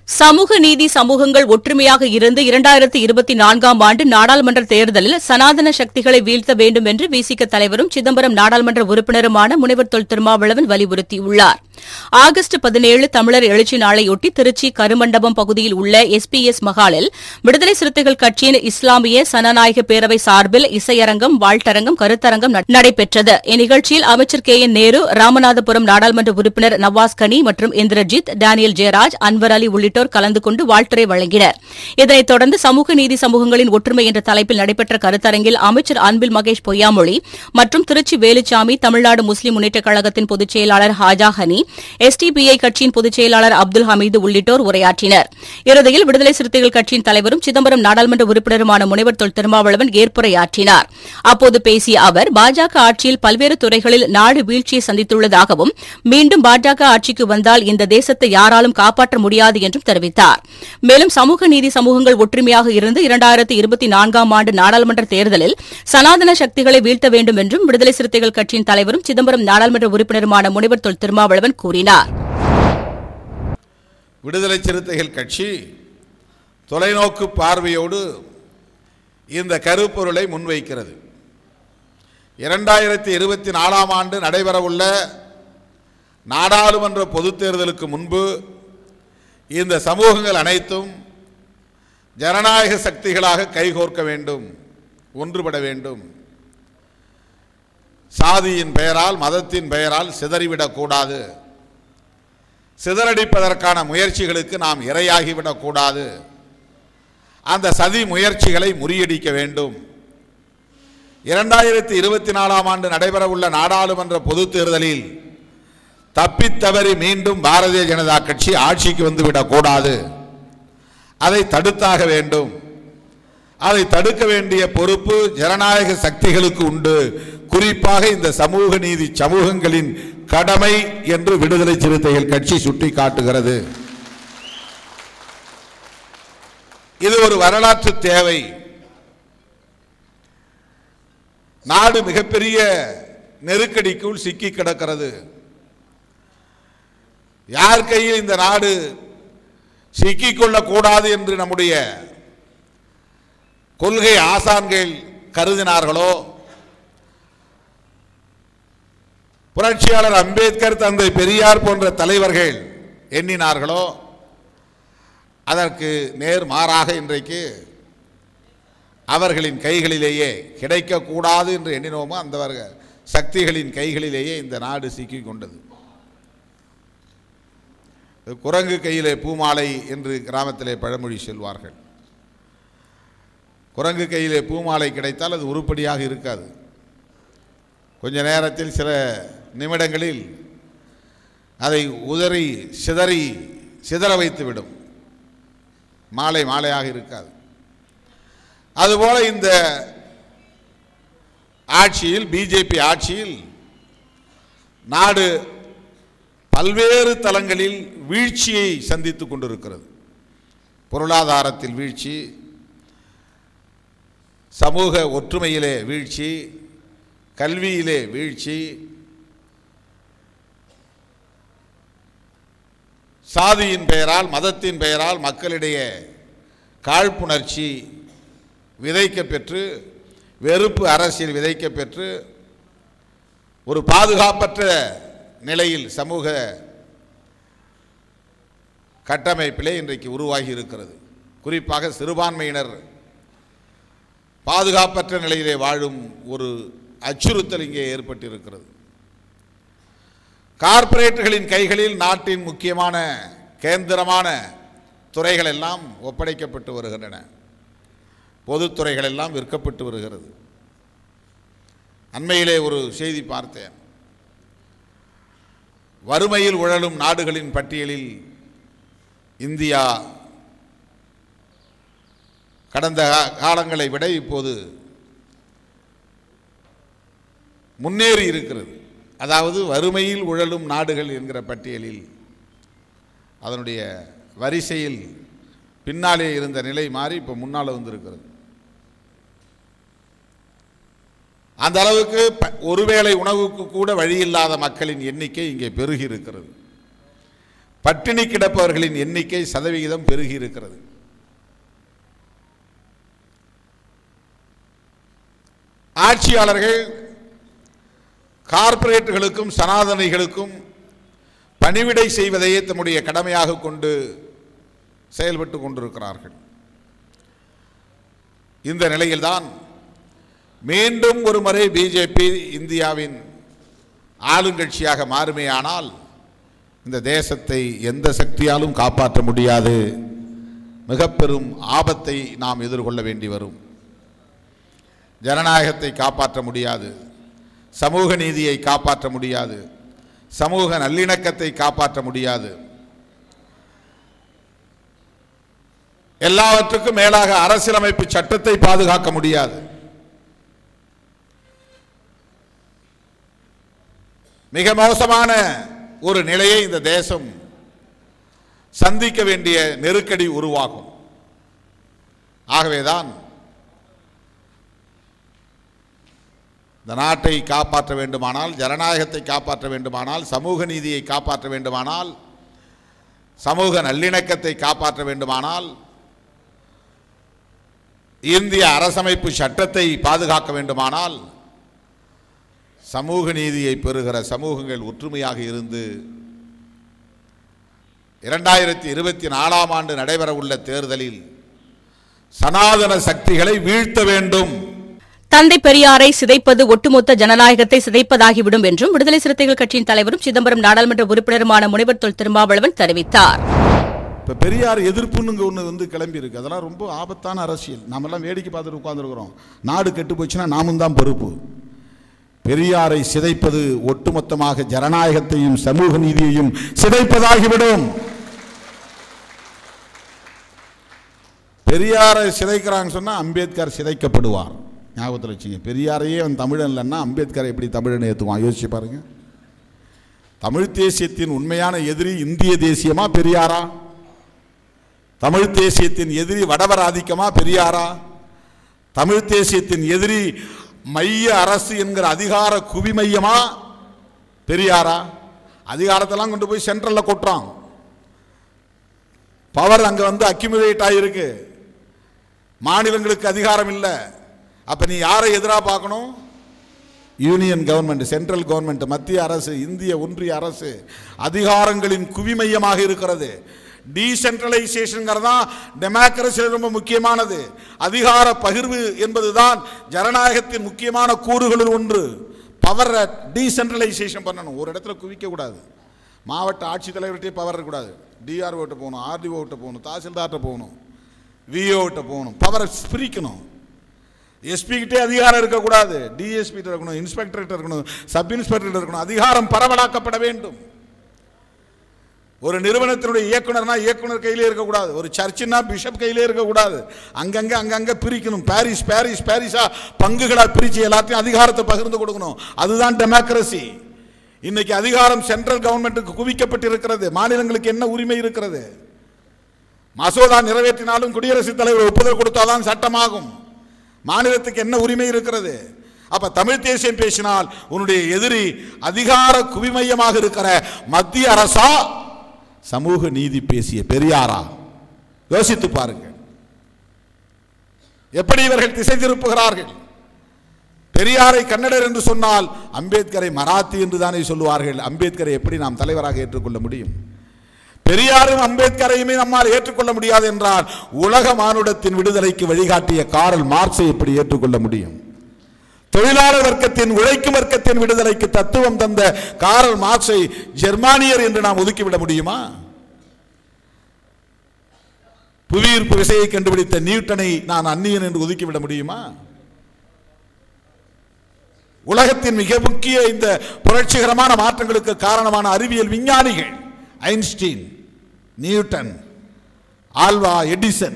சமூக நீதி சமூகங்கள் ஒற்றுமையாக இருந்து இரண்டாயிரத்தி இருபத்தி நான்காம் ஆண்டு நாடாளுமன்ற தேர்தலில் சனாதன சக்திகளை வீழ்த்த வேண்டும் என்று விசிக தலைவரும் சிதம்பரம் நாடாளுமன்ற உறுப்பினருமான முனைவர் தொல் திருமாவளவன் வலியுறுத்தியுள்ளார் ஆகஸ்ட் பதினேழு தமிழர் எழுச்சி நாளையொட்டி திருச்சி கருமண்டபம் பகுதியில் உள்ள எஸ்பிஎஸ் மகாலில் விடுதலை சிறுத்தைகள் கட்சியின் இஸ்லாமிய சனநாயக பேரவை சார்பில் இசையரங்கம் வாழ்த்தரங்கம் கருத்தரங்கம் ந- நடைபெற்றது இந்நிகழ்ச்சியில் அமைச்சர் கே என் நேரு ராமநாதபுரம் நாடாளுமன்ற உறுப்பினர் நவாஸ் கனி மற்றும் இந்திரஜித் டேனியல் ஜெயராஜ் அன்வர் அலி உள்ளிட்டோர் கலந்து கொண்டு வாழ்த்துரை வழங்கினர் இதனைத் தொடர்ந்து சமூக நீதி சமூகங்களின் ஒற்றுமை என்ற தலைப்பில் நடைபெற்ற கருத்தரங்கில் அமைச்சர் அன்பில் மகேஷ் பொய்யாமொழி மற்றும் திருச்சி வேலுச்சாமி தமிழ்நாடு முஸ்லிம் முன்னேற்றக் கழகத்தின் பொதுச் செயலாளர் ஹாஜா ஹனி எஸ்டிபிஐ கட்சியின் பொதுச் செயலாளர் அப்துல் ஹமீது உள்ளிட்டோர் உரையாற்றினர் இறுதியில் விடுதலை சிறுத்தைகள் கட்சியின் தலைவரும் சிதம்பரம் நாடாளுமன்ற உறுப்பினருமான முனைவர் தொல் திருமாவளவன் ஏற்புரையாற்றினார் அப்போது பேசிய அவர் பாஜக ஆட்சியில் பல்வேறு துறைகளில் நாடு வீழ்ச்சியை சந்தித்துள்ளதாகவும் மீண்டும் பாஜக ஆட்சிக்கு வந்தால் இந்த தேசத்தை யாராலும் காப்பாற்ற முடியாது என்றும் தெரிவித்தார் மேலும் சமூக நீதி சமூகங்கள் ஒற்றுமையாக இருந்து இரண்டாயிரத்தி இருபத்தி நான்காம் ஆண்டு நாடாளுமன்ற தேர்தலில் சனாதன சக்திகளை வீழ்த்த வேண்டும் என்றும் விடுதலை சிறுத்தைகள் கட்சியின் தலைவரும் சிதம்பரம் நாடாளுமன்ற உறுப்பினருமான முனைவர் தொல் திருமாவளவன் கூறினார் விடுதலை சிறுத்தைகள் கட்சி தொலைநோக்கு பார்வையோடு இந்த கருப்பொருளை முன்வைக்கிறது இரண்டாயிரத்தி இருபத்தி நாலாம் ஆண்டு நடைபெறவுள்ள நாடாளுமன்ற பொதுத் தேர்தலுக்கு முன்பு இந்த சமூகங்கள் அனைத்தும் ஜனநாயக சக்திகளாக கைகோர்க்க வேண்டும் ஒன்றுபட வேண்டும் சாதியின் பெயரால் மதத்தின் பெயரால் சிதறிவிடக்கூடாது சிதறடிப்பதற்கான முயற்சிகளுக்கு நாம் இரையாகிவிடக்கூடாது அந்த சதி முயற்சிகளை முறியடிக்க வேண்டும் இரண்டாயிரத்தி இருபத்தி நாலாம் ஆண்டு நடைபெறவுள்ள நாடாளுமன்ற பொதுத் தேர்தலில் தப்பித்தவறி மீண்டும் பாரதிய ஜனதா கட்சி ஆட்சிக்கு வந்துவிடக்கூடாது அதை தடுத்தாக வேண்டும் அதை தடுக்க வேண்டிய பொறுப்பு ஜனநாயக சக்திகளுக்கு உண்டு குறிப்பாக இந்த சமூக நீதி சமூகங்களின் கடமை என்று விடுதலை சிறுத்தைகள் கட்சி சுட்டிக்காட்டுகிறது இது ஒரு வரலாற்று தேவை நாடு மிகப்பெரிய நெருக்கடிக்குள் சிக்கி கிடக்கிறது யார் கையில் இந்த நாடு சிக்கிக்கொள்ளக்கூடாது என்று நம்முடைய கொள்கை ஆசான்கள் கருதினார்களோ புரட்சியாளர் அம்பேத்கர் தந்தை பெரியார் போன்ற தலைவர்கள் எண்ணினார்களோ அதற்கு நேர் மாறாக இன்றைக்கு அவர்களின் கைகளிலேயே கிடைக்கக்கூடாது என்று எண்ணினோமோ அந்த வர்க்க சக்திகளின் கைகளிலேயே இந்த நாடு சிக்கிக் கொண்டது குரங்கு கையிலே பூமாலை என்று கிராமத்திலே பழமொழி சொல்வார்கள் குரங்கு கையிலே பூமாலை கிடைத்தால் அது உருப்படியாக இருக்காது கொஞ்ச நேரத்தில் சில நிமிடங்களில் அதை உதறி சிதறி சிதற வைத்துவிடும் மாலை மாலையாக இருக்காது அதுபோல இந்த ஆட்சியில் பிஜேபி ஆட்சியில் நாடு பல்வேறு தளங்களில் வீழ்ச்சியை சந்தித்துக் கொண்டிருக்கிறது பொருளாதாரத்தில் வீழ்ச்சி சமூக ஒற்றுமையிலே வீழ்ச்சி கல்வியிலே வீழ்ச்சி சாதியின் பெயரால் மதத்தின் பெயரால் மக்களிடையே காழ்ப்புணர்ச்சி விதைக்கப் பெற்று வெறுப்பு அரசியல் விதைக்கப் பெற்று ஒரு பாதுகாப்பற்ற நிலையில் சமூக கட்டமைப்பிலே இன்றைக்கு உருவாகி இருக்கிறது குறிப்பாக சிறுபான்மையினர் பாதுகாப்பற்ற நிலையிலே வாழும் ஒரு அச்சுறுத்தல் இங்கே ஏற்பட்டிருக்கிறது கார்ப்பரேட்டுகளின் கைகளில் நாட்டின் முக்கியமான கேந்திரமான துறைகள் எல்லாம் ஒப்படைக்கப்பட்டு வருகின்றன பொதுத்துறைகள் எல்லாம் விற்கப்பட்டு வருகிறது அண்மையிலே ஒரு செய்தி பார்த்தேன் வறுமையில் உழலும் நாடுகளின் பட்டியலில் இந்தியா கடந்த கா- காலங்களை விட இப்போது முன்னேறி இருக்கிறது அதாவது வறுமையில் உழலும் நாடுகள் என்கிற பட்டியலில் அதனுடைய வரிசையில் பின்னாலே இருந்த நிலை மாறி இப்போ முன்னால் வந்திருக்கிறது அந்த அளவுக்கு ப- ஒருவேளை உணவுக்கு கூட வழி இல்லாத மக்களின் எண்ணிக்கை இங்கே பெருகி இருக்கிறது பட்டினி கிடப்பவர்களின் எண்ணிக்கை சதவிகிதம் பெருகி இருக்கிறது ஆட்சியாளர்கள் கார்ப்பரேட்டுகளுக்கும் சனாதனிகளுக்கும் பணிவிடை செய்வதையே தம்முடைய கடமையாக கொண்டு செயல்பட்டு கொண்டிருக்கிறார்கள் இந்த நிலையில்தான் மீண்டும் ஒரு முறை பிஜேபி இந்தியாவின் ஆளுங்கட்சியாக மாறுமேயானால் இந்த தேசத்தை எந்த சக்தியாலும் காப்பாற்ற முடியாது மிக பெரும் ஆபத்தை நாம் எதிர்கொள்ள வேண்டி வரும் ஜனநாயகத்தை காப்பாற்ற முடியாது சமூக நீதியை காப்பாற்ற முடியாது சமூக நல்லிணக்கத்தை காப்பாற்ற முடியாது எல்லாவற்றுக்கும் மேலாக அரசியலமைப்பு சட்டத்தை பாதுகாக்க முடியாது மிக மோசமான ஒரு நிலையை இந்த தேசம் சந்திக்க வேண்டிய நெருக்கடி உருவாகும் ஆகவேதான் இந்த நாட்டை காப்பாற்ற வேண்டுமானால் ஜனநாயகத்தை காப்பாற்ற வேண்டுமானால் சமூக நீதியை காப்பாற்ற வேண்டுமானால் சமூக நல்லிணக்கத்தை காப்பாற்ற வேண்டுமானால் இந்திய அரசமைப்பு சட்டத்தை பாதுகாக்க வேண்டுமானால் சமூக நீதியை பெறுகிற சமூகங்கள் ஒற்றுமையாக இருந்து இரண்டாயிரத்தி இருபத்தி நாலாம் ஆண்டு நடைபெறவுள்ள தேர்தலில் சனாதன சக்திகளை வீழ்த்த வேண்டும் தந்தை பெரியாரை சிதைப்பது ஒட்டுமொத்த ஜனநாயகத்தை சிதைப்பதாகிவிடும் என்றும் விடுதலை சிறுத்தைகள் கட்சியின் தலைவரும் சிதம்பரம் நாடாளுமன்ற உறுப்பினருமான முனைவர் தொல் திருமாவளவன் தெரிவித்தார் இப்போ பெரியார் எதிர்ப்புன்னு ஒன்று வந்து கிளம்பி இருக்கு அதெல்லாம் ரொம்ப ஆபத்தான அரசியல் நாமெல்லாம் வேடிக்கை பார்த்துட்டு உட்காந்துருக்குறோம் நாடு கெட்டு போச்சுன்னா நாமும் தான் பொறுப்பு பெரியாரை சிதைப்பது ஒட்டுமொத்தமாக ஜனநாயகத்தையும் சமூக நீதியையும் சிதைப்பதாகிவிடும் பெரியாரை சிதைக்கிறான்னு சொன்னா அம்பேத்கர் சிதைக்கப்படுவார் ஞாபகத்தில் வச்சுங்க பெரியாரையே அவன் தமிழன் இல்லைன்னா அம்பேத்கரை எப்படி தமிழன் ஏற்றுவான் யோசிச்சு பாருங்க தமிழ் தேசியத்தின் உண்மையான எதிரி இந்திய தேசியமா பெரியாரா தமிழ் தேசியத்தின் எதிரி வடவர் ஆதிக்கமா பெரியாரா தமிழ் தேசியத்தின் எதிரி மைய அரசு என்கிற அதிகார குவிமையமா பெரியாரா அதிகாரத்தெல்லாம் கொண்டு போய் சென்ட்ரல்ல கொட்டுறான் பவர் அங்க வந்து அக்யூமுலேட் ஆகிருக்கு மாநிலங்களுக்கு அதிகாரம் இல்லை அப்ப நீ யாரை எதிராக பார்க்கணும் யூனியன் கவர்மெண்ட் சென்ட்ரல் கவர்மெண்ட் மத்திய அரசு இந்திய ஒன்றிய அரசு அதிகாரங்களின் குவிமையமாக இருக்கிறது டீசென்ட்ரலைசேஷன் தான் டெமோக்ரஸியில் ரொம்ப முக்கியமானது அதிகார பகிர்வு என்பதுதான் ஜனநாயகத்தின் முக்கியமான கூறுகளில் ஒன்று பவரை டீசென்ட்ரலைசேஷன் பண்ணணும் ஒரு இடத்துல குவிக்க கூடாது மாவட்ட ஆட்சித்தலைவர்கிட்டே பவர் இருக்கக்கூடாது டிஆர்ஓட்ட போகணும் ஆர்டிஓட்ட போகணும் தாசில்தார்கிட்ட போகணும் விஓட்ட போகணும் பவரை பிரிக்கணும் எஸ்பி கிட்டே அதிகாரம் இருக்கக்கூடாது டிஎஸ்பி இருக்கணும் இன்ஸ்பெக்டர் இருக்கணும் சப் இன்ஸ்பெக்டர் இருக்கணும் அதிகாரம் பரவலாக்கப்பட வேண்டும் ஒரு நிறுவனத்தினுடைய இயக்குனர்னா இயக்குனர் கையிலே இருக்கக்கூடாது ஒரு சர்ச்சுனா பிஷப் கையிலே இருக்கக்கூடாது அங்கங்க அங்கங்க பிரிக்கணும் பாரிஸ் பாரிஸ் பாரிஸா பங்குகளா பிரிச்சு எல்லாத்தையும் அதிகாரத்தை பகிர்ந்து கொடுக்கணும் அதுதான் டெமோக்ரஸி இன்னைக்கு அதிகாரம் சென்ட்ரல் கவர்மெண்ட்டுக்கு குவிக்கப்பட்டு இருக்கிறது மாநிலங்களுக்கு என்ன உரிமை இருக்கிறது மசோதா நிறைவேற்றினாலும் குடியரசுத் தலைவர் ஒப்புதல் கொடுத்தாதான் சட்டமாகும் மாநிலத்துக்கு என்ன உரிமை இருக்கிறது அப்ப தமிழ் தேசியம் பேசினால் உன்னுடைய எதிரி அதிகார குவிமையமாக இருக்கிற மத்திய அரசா சமூக நீதி பேசிய பெரியாரா யோசித்து பாருங்க எப்படி இவர்கள் திசை திருப்புகிறார்கள் பெரியாரை கன்னடர் என்று சொன்னால் அம்பேத்கரை மராத்தி என்று தானே சொல்லுவார்கள் அம்பேத்கரை எப்படி நாம் தலைவராக ஏற்றுக்கொள்ள முடியும் பெரியாரும் அம்பேத்கரையுமே நம்மால் ஏற்றுக்கொள்ள முடியாது என்றால் உலக மானுடத்தின் விடுதலைக்கு வழிகாட்டிய காரல் மார்க்ஸை எப்படி ஏற்றுக்கொள்ள முடியும் தொழிலாளர் வர்க்கத்தின் உழைக்கும் வர்க்கத்தின் விடுதலைக்கு தத்துவம் தந்த காரல் மார்க்ஸை ஜெர்மானியர் என்று நாம் ஒதுக்கிவிட முடியுமா புவியீர்ப்பு விசையை கண்டுபிடித்த நியூட்டனை நான் அந்நியன் என்று ஒதுக்கிவிட முடியுமா உலகத்தின் மிக முக்கிய இந்த புரட்சிகரமான மாற்றங்களுக்கு காரணமான அறிவியல் விஞ்ஞானிகள் ஐன்ஸ்டீன் நியூட்டன் ஆல்வா எடிசன்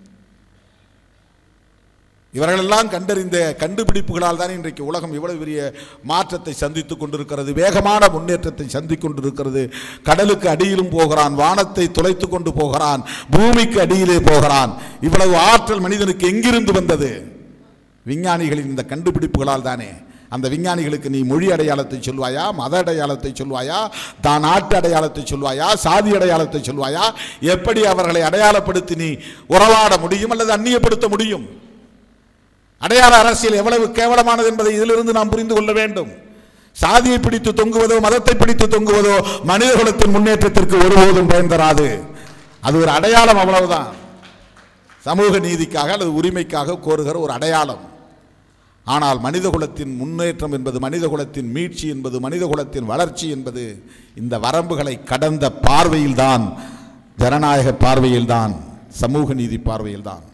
இவர்களெல்லாம் கண்டறிந்த கண்டுபிடிப்புகளால் தான் இன்றைக்கு உலகம் இவ்வளவு பெரிய மாற்றத்தை சந்தித்துக் கொண்டிருக்கிறது வேகமான முன்னேற்றத்தை சந்தித்துக் கொண்டிருக்கிறது கடலுக்கு அடியிலும் போகிறான் வானத்தை துளைத்து கொண்டு போகிறான் பூமிக்கு அடியிலே போகிறான் இவ்வளவு ஆற்றல் மனிதனுக்கு எங்கிருந்து வந்தது விஞ்ஞானிகளின் இந்த கண்டுபிடிப்புகளால் தானே அந்த விஞ்ஞானிகளுக்கு நீ மொழி அடையாளத்தை சொல்வாயா மத அடையாளத்தை சொல்வாயா தான் நாட்டு அடையாளத்தை சொல்வாயா சாதி அடையாளத்தை சொல்வாயா எப்படி அவர்களை அடையாளப்படுத்தி நீ உறவாட முடியும் அல்லது அந்நியப்படுத்த முடியும் அடையாள அரசியல் எவ்வளவு கேவலமானது என்பதை இதிலிருந்து நாம் புரிந்து கொள்ள வேண்டும் சாதியை பிடித்து தொங்குவதோ மதத்தை பிடித்து தொங்குவதோ மனிதகுலத்தின் முன்னேற்றத்திற்கு ஒருபோதும் பயன் தராது அது ஒரு அடையாளம் அவ்வளவுதான் சமூக நீதிக்காக அல்லது உரிமைக்காக கோருகிற ஒரு அடையாளம் ஆனால் மனிதகுலத்தின் முன்னேற்றம் என்பது மனிதகுலத்தின் மீட்சி என்பது மனிதகுலத்தின் வளர்ச்சி என்பது இந்த வரம்புகளை கடந்த பார்வையில்தான் ஜனநாயக பார்வையில்தான் சமூக நீதி பார்வையில்தான்